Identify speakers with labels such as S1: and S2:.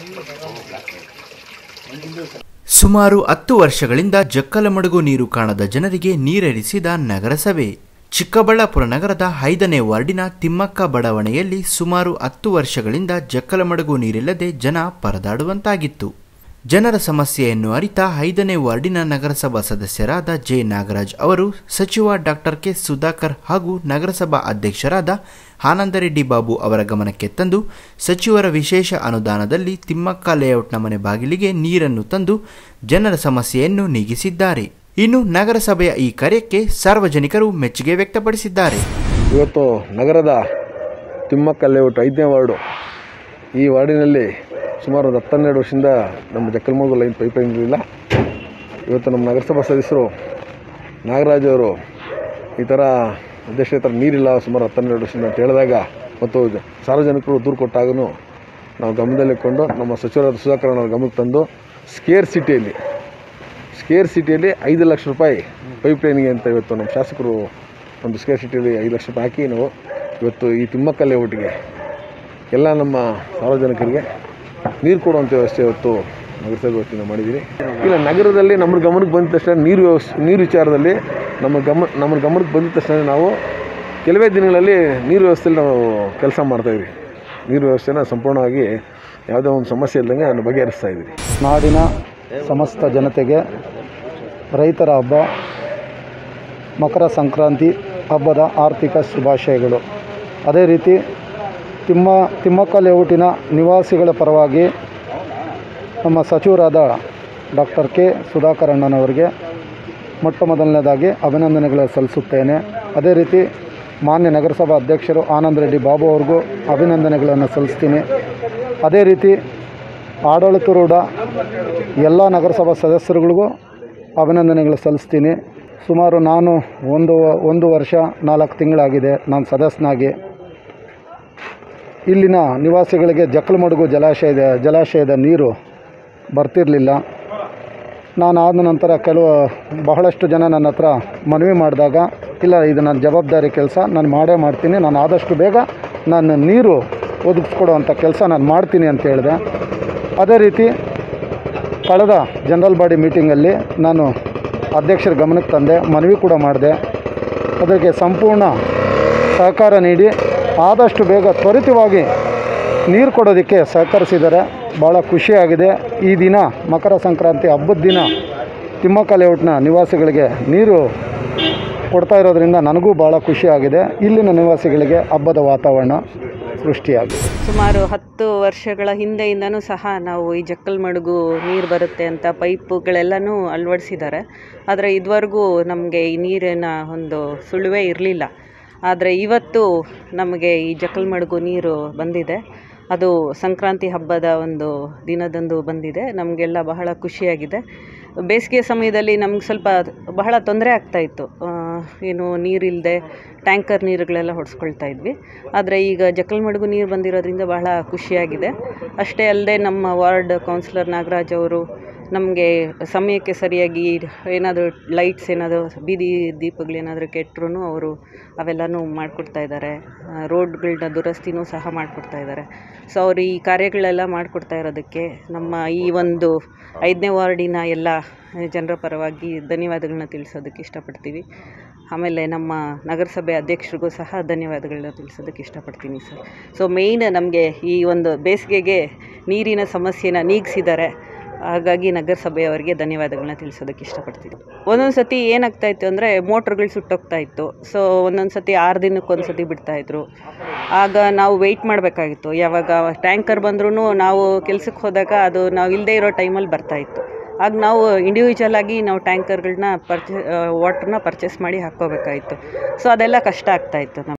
S1: ಸುಮಾರು ಹತ್ತು ವರ್ಷಗಳಿಂದ ಜಕ್ಕಲಮಡುಗು ನೀರು ಕಾಣದ ಜನರಿಗೆ ನೀರೆರಿಸಿದ ನಗರಸಭೆ ಚಿಕ್ಕಬಳ್ಳಾಪುರ ನಗರದ ಐದನೇ ವಾರ್ಡಿನ ತಿಮ್ಮಕ್ಕ ಬಡಾವಣೆಯಲ್ಲಿ ಸುಮಾರು ಹತ್ತು ವರ್ಷಗಳಿಂದ ಜಕ್ಕಲಮಡುಗು ನೀರಿಲ್ಲದೆ ಜನ ಪರದಾಡುವಂತಾಗಿತ್ತು ಜನರ ಸಮಸ್ಯೆಯನ್ನು ಅರಿತ ಐದನೇ ವಾರ್ಡಿನ ನಗರಸಭಾ ಸದಸ್ಯರಾದ ಜೆ ನಾಗರಾಜ್ ಅವರು ಸಚಿವ ಡಾಕ್ಟರ್ ಕೆ ಸುಧಾಕರ್ ಹಾಗೂ ನಗರಸಭಾ ಅಧ್ಯಕ್ಷರಾದ ಆನಂದರೆಡ್ಡಿ ಬಾಬು ಅವರ ಗಮನಕ್ಕೆ ತಂದು ಸಚಿವರ ವಿಶೇಷ ಅನುದಾನದಲ್ಲಿ ತಿಮ್ಮಕ್ಕ ಲೇಔಟ್ನ ಮನೆ ಬಾಗಿಲಿಗೆ ನೀರನ್ನು ತಂದು ಜನರ ಸಮಸ್ಯೆಯನ್ನು ನೀಗಿಸಿದ್ದಾರೆ ಇನ್ನು ನಗರಸಭೆಯ ಈ ಕಾರ್ಯಕ್ಕೆ ಸಾರ್ವಜನಿಕರು ಮೆಚ್ಚುಗೆ ವ್ಯಕ್ತಪಡಿಸಿದ್ದಾರೆ
S2: ಇವತ್ತು ನಗರದ ತಿಮ್ಮಕ್ಕ ಲೇಔಟ್ ಐದನೇ ವಾರ್ಡು ಈ ವಾರ್ಡಿನಲ್ಲಿ ಸುಮಾರು ಒಂದು ಹತ್ತನ್ನೆರಡು ವರ್ಷದಿಂದ ನಮ್ಮ ಜಕ್ಕಲ್ಮೂಗು ಲೈನ್ ಪೈಪ್ ಲೈನ್ ಇರಲಿಲ್ಲ ಇವತ್ತು ನಮ್ಮ ನಗರಸಭಾ ಸದಸ್ಯರು ನಾಗರಾಜ್ ಅವರು ಈ ಥರ ಅಧ್ಯಕ್ಷ ಈ ಥರ ನೀರಿಲ್ಲ ಸುಮಾರು ಹತ್ತನ್ನೆರಡು ವರ್ಷದಿಂದ ಅಂತ ಹೇಳಿದಾಗ ಮತ್ತು ಜ- ಸಾರ್ವಜನಿಕರು ದೂರು ಕೊಟ್ಟಾಗೂ ನಾವು ಗಮನದಲ್ಲಿಟ್ಕೊಂಡು ನಮ್ಮ ಸಚಿವರಾದ ಸುಧಾಕರ್ ಅವ್ರ ಗಮನಕ್ಕೆ ತಂದು ಸ್ಕೇರ್ ಸಿಟಿಯಲ್ಲಿ ಸ್ಕೇರ್ ಸಿಟಿಯಲ್ಲಿ ಐದು ಲಕ್ಷ ರೂಪಾಯಿ ಪೈಪ್ ಲೈನಿಗೆ ಅಂತ ಇವತ್ತು ನಮ್ಮ ಶಾಸಕರು ಒಂದು ಸ್ಕೇರ್ ಸಿಟಿಯಲ್ಲಿ ಐದು ಲಕ್ಷ ರೂಪಾಯಿ ಹಾಕಿ ನಾವು ಇವತ್ತು ಈ ತಿಮ್ಮಕ್ಕ ಲೇಔಟ್ಗೆ ಎಲ್ಲ ನಮ್ಮ ಸಾರ್ವಜನಿಕರಿಗೆ ನೀರು ಕೊಡುವಂಥ ವ್ಯವಸ್ಥೆ ಇವತ್ತು ನಗರಸಭೆ ವತಿಯಿಂದ ಮಾಡಿದ್ದೀವಿ ಇಲ್ಲ ನಗರದಲ್ಲಿ ನಮ್ಮ ಗಮನಕ್ಕೆ ಬಂದ ತಕ್ಷಣ ನೀರು ವ್ಯವಸ್ಥೆ ನೀರು ವಿಚಾರದಲ್ಲಿ ನಮ್ಮ ಗಮ ನಮ್ಮ ಗಮನಕ್ಕೆ ಬಂದ ತಕ್ಷಣ ನಾವು ಕೆಲವೇ ದಿನಗಳಲ್ಲಿ ನೀರು ವ್ಯವಸ್ಥೆಯಲ್ಲಿ ನಾವು ಕೆಲಸ ಮಾಡ್ತಾಯಿದ್ವಿ ನೀರು ವ್ಯವಸ್ಥೆನ ಸಂಪೂರ್ಣವಾಗಿ ಯಾವುದೇ ಒಂದು ಸಮಸ್ಯೆ ಇಲ್ಲದಂಗೆ ಅದನ್ನು ಬಗೆಹರಿಸ್ತಾ ಇದ್ದೀವಿ
S3: ನಾಡಿನ ಸಮಸ್ತ ಜನತೆಗೆ ರೈತರ ಹಬ್ಬ ಮಕರ ಸಂಕ್ರಾಂತಿ ಹಬ್ಬದ ಆರ್ಥಿಕ ಶುಭಾಶಯಗಳು ಅದೇ ರೀತಿ ತಿಮ್ಮ ತಿಮ್ಮಕ್ಕ ಲೇಔಟಿನ ನಿವಾಸಿಗಳ ಪರವಾಗಿ ನಮ್ಮ ಸಚಿವರಾದ ಡಾಕ್ಟರ್ ಕೆ ಸುಧಾಕರ್ ಅಣ್ಣನವರಿಗೆ ಮೊಟ್ಟ ಮೊದಲನೇದಾಗಿ ಅಭಿನಂದನೆಗಳು ಸಲ್ಲಿಸುತ್ತೇನೆ ಅದೇ ರೀತಿ ಮಾನ್ಯ ನಗರಸಭಾ ಅಧ್ಯಕ್ಷರು ಆನಂದ್ ರೆಡ್ಡಿ ಬಾಬು ಅವ್ರಿಗೂ ಅಭಿನಂದನೆಗಳನ್ನು ಸಲ್ಲಿಸ್ತೀನಿ ಅದೇ ರೀತಿ ಆಡಳಿತಾರೂಢ ಎಲ್ಲ ನಗರಸಭಾ ಸದಸ್ಯರುಗಳಿಗೂ ಅಭಿನಂದನೆಗಳು ಸಲ್ಲಿಸ್ತೀನಿ ಸುಮಾರು ನಾನು ಒಂದು ಒಂದು ವರ್ಷ ನಾಲ್ಕು ತಿಂಗಳಾಗಿದೆ ನಾನು ಸದಸ್ಯನಾಗಿ ಇಲ್ಲಿನ ನಿವಾಸಿಗಳಿಗೆ ಜಕ್ಕಲಮಡುಗು ಜಲಾಶಯದ ಜಲಾಶಯದ ನೀರು ಬರ್ತಿರಲಿಲ್ಲ ನಾನು ಆದ ನಂತರ ಕೆಲವು ಬಹಳಷ್ಟು ಜನ ನನ್ನ ಹತ್ರ ಮನವಿ ಮಾಡಿದಾಗ ಇಲ್ಲ ಇದು ನನ್ನ ಜವಾಬ್ದಾರಿ ಕೆಲಸ ನಾನು ಮಾಡೇ ಮಾಡ್ತೀನಿ ನಾನು ಆದಷ್ಟು ಬೇಗ ನಾನು ನೀರು ಒದಗಿಸ್ಕೊಡುವಂಥ ಕೆಲಸ ನಾನು ಮಾಡ್ತೀನಿ ಅಂತ ಹೇಳಿದೆ ಅದೇ ರೀತಿ ಕಳೆದ ಜನರಲ್ ಬಾಡಿ ಮೀಟಿಂಗಲ್ಲಿ ನಾನು ಅಧ್ಯಕ್ಷರ ಗಮನಕ್ಕೆ ತಂದೆ ಮನವಿ ಕೂಡ ಮಾಡಿದೆ ಅದಕ್ಕೆ ಸಂಪೂರ್ಣ ಸಹಕಾರ ನೀಡಿ ಆದಷ್ಟು ಬೇಗ ತ್ವರಿತವಾಗಿ ನೀರು ಕೊಡೋದಕ್ಕೆ ಸಹಕರಿಸಿದ್ದಾರೆ ಭಾಳ ಖುಷಿಯಾಗಿದೆ ಈ ದಿನ ಮಕರ ಸಂಕ್ರಾಂತಿ ಹಬ್ಬದ ದಿನ ತಿಮ್ಮಕ್ಕ ಲೇಔಟ್ನ ನಿವಾಸಿಗಳಿಗೆ ನೀರು ಕೊಡ್ತಾ ಇರೋದ್ರಿಂದ ನನಗೂ ಭಾಳ ಖುಷಿಯಾಗಿದೆ ಇಲ್ಲಿನ ನಿವಾಸಿಗಳಿಗೆ ಹಬ್ಬದ ವಾತಾವರಣ ಸೃಷ್ಟಿಯಾಗಿದೆ
S4: ಸುಮಾರು ಹತ್ತು ವರ್ಷಗಳ ಹಿಂದೆಯಿಂದನೂ ಸಹ ನಾವು ಈ ಜಕ್ಕಲ್ಮಡುಗು ನೀರು ಬರುತ್ತೆ ಅಂತ ಪೈಪುಗಳೆಲ್ಲನೂ ಅಳವಡಿಸಿದ್ದಾರೆ ಆದರೆ ಇದುವರೆಗೂ ನಮಗೆ ಈ ನೀರಿನ ಒಂದು ಸುಳುವೇ ಇರಲಿಲ್ಲ ಆದರೆ ಇವತ್ತು ನಮಗೆ ಈ ಜಕ್ಕಲ್ಮಡುಗು ನೀರು ಬಂದಿದೆ ಅದು ಸಂಕ್ರಾಂತಿ ಹಬ್ಬದ ಒಂದು ದಿನದಂದು ಬಂದಿದೆ ನಮಗೆಲ್ಲ ಬಹಳ ಖುಷಿಯಾಗಿದೆ ಬೇಸಿಗೆ ಸಮಯದಲ್ಲಿ ನಮ್ಗೆ ಸ್ವಲ್ಪ ಬಹಳ ತೊಂದರೆ ಆಗ್ತಾಯಿತ್ತು ಏನು ನೀರಿಲ್ಲದೆ ಟ್ಯಾಂಕರ್ ನೀರುಗಳೆಲ್ಲ ಹೊಡೆಸ್ಕೊಳ್ತಾ ಇದ್ವಿ ಆದರೆ ಈಗ ಜಕ್ಕಲ್ಮಡುಗು ನೀರು ಬಂದಿರೋದ್ರಿಂದ ಬಹಳ ಖುಷಿಯಾಗಿದೆ ಅಷ್ಟೇ ಅಲ್ಲದೆ ನಮ್ಮ ವಾರ್ಡ್ ಕೌನ್ಸಿಲರ್ ನಾಗರಾಜ್ ಅವರು ನಮಗೆ ಸಮಯಕ್ಕೆ ಸರಿಯಾಗಿ ಏನಾದರೂ ಲೈಟ್ಸ್ ಏನಾದರೂ ಬೀದಿ ದೀಪಗಳೇನಾದರೂ ಕೆಟ್ಟರೂ ಅವರು ಅವೆಲ್ಲನೂ ಮಾಡಿಕೊಡ್ತಾ ಇದ್ದಾರೆ ರೋಡ್ಗಳನ್ನ ದುರಸ್ತಿನೂ ಸಹ ಮಾಡಿಕೊಡ್ತಾ ಇದ್ದಾರೆ ಸೊ ಅವರು ಈ ಕಾರ್ಯಗಳೆಲ್ಲ ಮಾಡಿಕೊಡ್ತಾ ಇರೋದಕ್ಕೆ ನಮ್ಮ ಈ ಒಂದು ಐದನೇ ವಾರ್ಡಿನ ಎಲ್ಲ ಜನರ ಪರವಾಗಿ ಧನ್ಯವಾದಗಳನ್ನ ತಿಳಿಸೋದಕ್ಕೆ ಇಷ್ಟಪಡ್ತೀವಿ ಆಮೇಲೆ ನಮ್ಮ ನಗರಸಭೆ ಅಧ್ಯಕ್ಷರಿಗೂ ಸಹ ಧನ್ಯವಾದಗಳನ್ನ ತಿಳಿಸೋದಕ್ಕೆ ಇಷ್ಟಪಡ್ತೀನಿ ಸರ್ ಸೊ ಮೇಯ್ನ್ ನಮಗೆ ಈ ಒಂದು ಬೇಸಿಗೆಗೆ ನೀರಿನ ಸಮಸ್ಯೆನ ನೀಗಿಸಿದ್ದಾರೆ ಹಾಗಾಗಿ ನಗರಸಭೆಯವರಿಗೆ ಧನ್ಯವಾದಗಳನ್ನ ತಿಳಿಸೋದಕ್ಕೆ ಇಷ್ಟಪಡ್ತೀನಿ ಒಂದೊಂದು ಸತಿ ಏನಾಗ್ತಾ ಇತ್ತು ಅಂದರೆ ಮೋಟ್ರ್ಗಳು ಸುಟ್ಟೋಗ್ತಾ ಇತ್ತು ಸೊ ಒಂದೊಂದು ಸತಿ ಆರು ದಿನಕ್ಕೆ ಒಂದು ಸತಿ ಬಿಡ್ತಾಯಿದ್ರು ಆಗ ನಾವು ವೆಯ್ಟ್ ಮಾಡಬೇಕಾಗಿತ್ತು ಯಾವಾಗ ಟ್ಯಾಂಕರ್ ಬಂದ್ರೂ ನಾವು ಕೆಲ್ಸಕ್ಕೆ ಹೋದಾಗ ಅದು ನಾವು ಇಲ್ಲದೇ ಇರೋ ಟೈಮಲ್ಲಿ ಬರ್ತಾಯಿತ್ತು ಆಗ ನಾವು ಇಂಡಿವಿಜುವಲ್ ಆಗಿ ನಾವು ಟ್ಯಾಂಕರ್ಗಳನ್ನ ಪರ್ಚೇ ವಾಟ್ರನ್ನ ಪರ್ಚೇಸ್ ಮಾಡಿ ಹಾಕ್ಕೋಬೇಕಾಯಿತು ಸೊ ಅದೆಲ್ಲ ಕಷ್ಟ ಆಗ್ತಾಯಿತ್ತು ನಮಗೆ